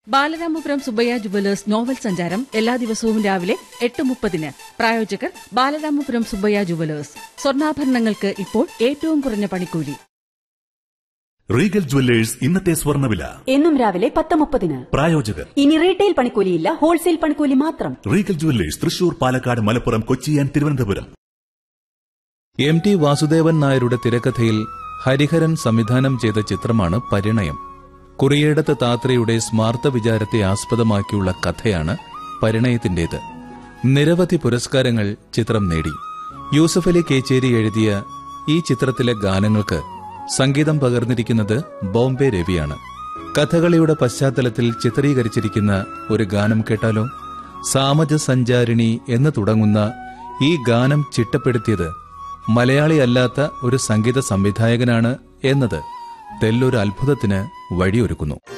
Balaramapuram Subbaiah jewellers novel സഞ്ചാരം എല്ലാ ദിവസവും രാവിലെ എട്ട് മുപ്പതിന് പ്രായോജകർ ബാലരാമപുരം സുബയ്യ ജുവലേഴ്സ് സ്വർണ്ണാഭരണങ്ങൾക്ക് ഇപ്പോൾ ഏറ്റവും കുറഞ്ഞ പണിക്കൂലി റീഗൽ ജുവല്ലേഴ്സ് ഇന്നത്തെ സ്വർണ്ണവില എന്നും രാവിലെ പത്ത് മുപ്പതിന് പ്രായോജകർ ഇനി റീറ്റെയിൽ പണിക്കൂലിയില്ല ഹോൾസെയിൽ പണിക്കൂലി മാത്രം Regal jewellers Thrissur Palakkad Malappuram Kochi and Thiruvananthapuram M T Vasudevan നായരുടെ തിരക്കഥയിൽ ഹരിഹരൻ സംവിധാനം ചെയ്ത ചിത്രമാണ് പരിണയം കുറിയേടത്ത് താത്രയുടെ സ്മാർത്ത വിചാരത്തെ ആസ്പദമാക്കിയുള്ള കഥയാണ് പരിണയത്തിന്റേത് നിരവധി പുരസ്കാരങ്ങൾ ചിത്രം നേടി യൂസഫ് അലി കേച്ചേരി എഴുതിയ ഈ ചിത്രത്തിലെ ഗാനങ്ങൾക്ക് സംഗീതം പകർന്നിരിക്കുന്നത് ബോംബെ രവിയാണ് കഥകളിയുടെ പശ്ചാത്തലത്തിൽ ചിത്രീകരിച്ചിരിക്കുന്ന ഒരു ഗാനം കേട്ടാലോ സാമജ സഞ്ചാരിണി എന്ന് തുടങ്ങുന്ന ഈ ഗാനം ചിട്ടപ്പെടുത്തിയത് മലയാളിയല്ലാത്ത ഒരു സംഗീത സംവിധായകനാണ് എന്നത് തെല്ലൊരു അത്ഭുതത്തിന് വഴിയൊരുക്കുന്നു